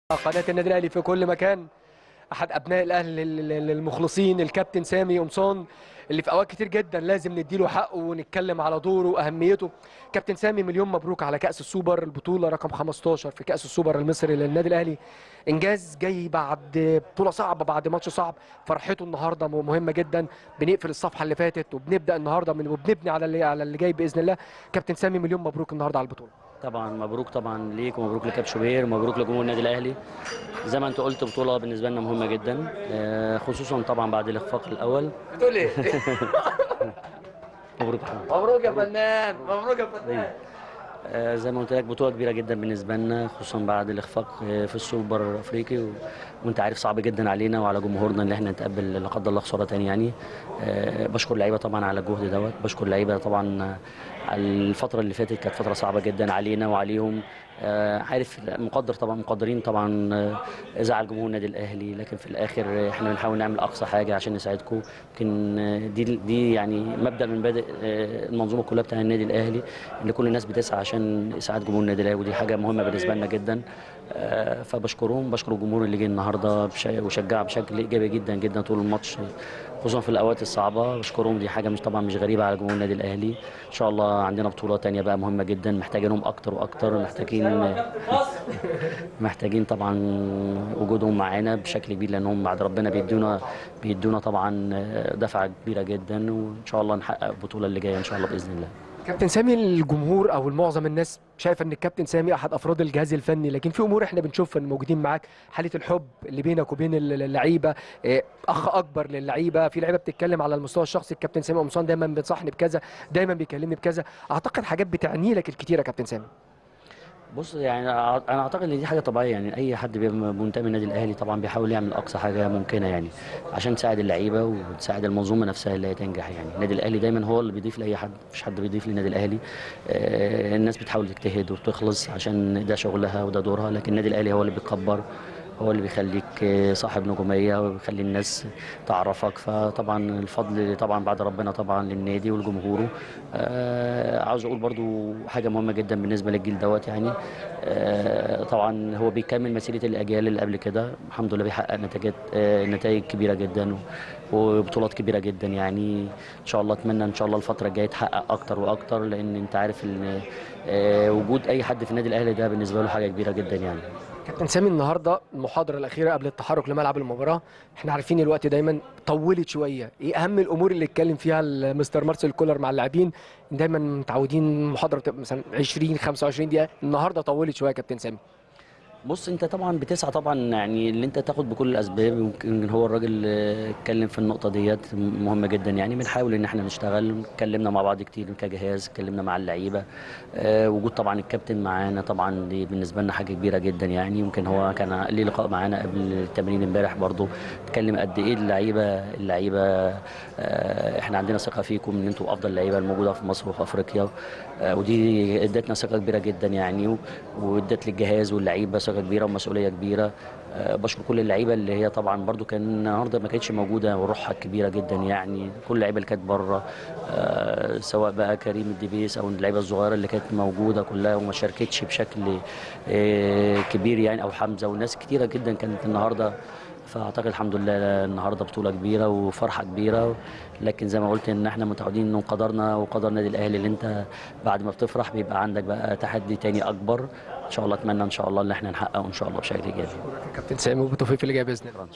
قناة النادي الأهلي في كل مكان أحد أبناء الأهلي المخلصين الكابتن سامي قمصان اللي في أوقات كتير جدا لازم نديله حقه ونتكلم على دوره وأهميته كابتن سامي مليون مبروك على كأس السوبر البطولة رقم 15 في كأس السوبر المصري للنادي الأهلي إنجاز جاي بعد بطولة صعبة بعد ماتش صعب فرحته النهاردة مهمة جدا بنقفل الصفحة اللي فاتت وبنبدأ النهاردة من وبنبني على اللي على اللي جاي بإذن الله كابتن سامي مليون مبروك النهاردة على البطولة طبعا مبروك طبعا ليك ومبروك لكاب شوبير ومبروك لجمهور النادي الاهلي زي ما انت قلت بطوله بالنسبه لنا مهمه جدا آه، خصوصا طبعا بعد الاخفاق الاول بتقول إيه؟ مبروك يا محمد. مبروك يا فنان مبروك يا فنان آه، زي ما قلت لك بطوله كبيره جدا بالنسبه لنا خصوصا بعد الاخفاق آه، في السوبر الافريقي و... وانت عارف صعب جدا علينا وعلى جمهورنا ان احنا نتقبل لا قدر الله خساره تاني يعني آه، بشكر اللعيبه طبعا على الجهد دوت بشكر اللعيبه طبعا آه، على الفتره اللي فاتت كانت فتره صعبه جدا علينا وعليهم آه، عارف مقدر طبعا مقدرين طبعا آه، زعل جمهور النادي الاهلي لكن في الاخر آه، احنا بنحاول نعمل اقصى حاجه عشان نساعدكم يمكن آه، دي دي يعني مبدا من مبادئ آه، المنظومه كلها بتاع النادي الاهلي ان كل الناس بتسعى عشان اسعاد جمهور النادي الاهلي ودي حاجه مهمه بالنسبه لنا جدا آه، فبشكرهم بشكر الجمهور اللي جه النهارده بش- وشجع بشكل ايجابي جدا جدا طول الماتش خصوصا في الاوقات الصعبه بشكرهم دي حاجه مش طبعا مش غريبه على جمهور النادي الاهلي ان شاء الله عندنا بطوله تانية بقى مهمه جدا محتاجينهم اكتر واكتر محتاجين محتاجين طبعا وجودهم معانا بشكل كبير لانهم بعد ربنا بيدونا بيدونا طبعا دفعه كبيره جدا وان شاء الله نحقق البطوله اللي جايه ان شاء الله باذن الله كابتن سامي الجمهور او معظم الناس شايفه ان الكابتن سامي احد افراد الجهاز الفني لكن في امور احنا بنشوفها ان موجودين معاك حاله الحب اللي بينك وبين اللعيبه إيه، اخ اكبر للعيبه في لعيبه بتتكلم على المستوى الشخصي الكابتن سامي قمصان دايما بينصحني بكذا دايما بيكلمني بكذا اعتقد حاجات بتعني لك الكتير يا كابتن سامي بص يعني أع- انا اعتقد ان دي حاجه طبيعيه يعني اي حد بيبقى منتمي للنادي الاهلي طبعا بيحاول يعمل اقصى حاجه ممكنه يعني عشان تساعد اللعيبه وتساعد المنظومه نفسها اللي هي تنجح يعني النادي الاهلي دايما هو اللي بيضيف لاي حد مفيش حد بيضيف للنادي الاهلي آه، الناس بتحاول تجتهد وبتخلص عشان ده شغلها وده دورها لكن النادي الاهلي هو اللي بيكبر هو اللي بيخليك آه، صاحب نجوميه وبيخلي الناس تعرفك فطبعا الفضل طبعا بعد ربنا طبعا للنادي ولجمهوره آه، عاوز اقول برضو حاجه مهمه جدا بالنسبه للجيل دوت يعني آه، طبعا هو بيكمل مسيره الاجيال اللي قبل كده الحمد لله بيحقق نتائج نتائج كبيره جدا و- وبطولات كبيره جدا يعني ان شاء الله اتمنى ان شاء الله الفتره الجايه تحقق اكتر واكتر لان انت عارف ان آه، وجود اي حد في النادي الاهلي ده بالنسبه له حاجه كبيره جدا يعني كابتن سامي النهارده المحاضره الاخيره قبل التحرك لملعب المباراه احنا عارفين الوقت دايما طولت شويه ايه اهم الامور اللي اتكلم فيها مستر مارسيل كولر مع اللاعبين دايما متعودين المحاضره بتبقى مثلا 20 25 دقيقه النهارده طولت شويه يا كابتن سامي بص انت طبعا بتسعى طبعا يعني اللي انت تاخد بكل الاسباب يمكن هو الراجل آه، اتكلم في النقطه ديت مهمه جدا يعني بنحاول ان احنا نشتغل اتكلمنا مع بعض كتير كجهاز اتكلمنا مع اللعيبه آه، وجود طبعا الكابتن معانا طبعا دي بالنسبه لنا حاجه كبيره جدا يعني يمكن هو كان ليه لقاء معانا قبل التمرين امبارح برضو اتكلم قد ايه اللعيبه اللعيبه آه، احنا عندنا ثقه فيكم ان انتوا افضل لعيبه الموجوده في مصر وفي افريقيا آه، ودي ادتنا ثقه كبيره جدا يعني و- وادت للجهاز واللعيبه ثقه كبيره ومسؤوليه كبيره آه، بشكر كل اللعيبه اللي هي طبعا برضو كان النهارده ما كانتش موجوده وروحها كبيره جدا يعني كل اللعيبه اللي كانت بره آه، سواء بقى كريم الدبيس او اللعيبه الصغيره اللي كانت موجوده كلها وما شاركتش بشكل آه، كبير يعني او حمزه وناس كتيره جدا كانت النهارده فاعتقد الحمد لله النهارده بطوله كبيره وفرحه كبيره لكن زي ما قلت ان احنا متعودين ان قدرنا وقدر النادي الاهلي اللي انت بعد ما بتفرح بيبقى عندك بقى تحدي تاني اكبر ان شاء الله اتمنى ان شاء الله ان احنا نحققه ان شاء الله بشكل ايجابي كابتن سامي وبالتوفيق في اللي جاي باذن الله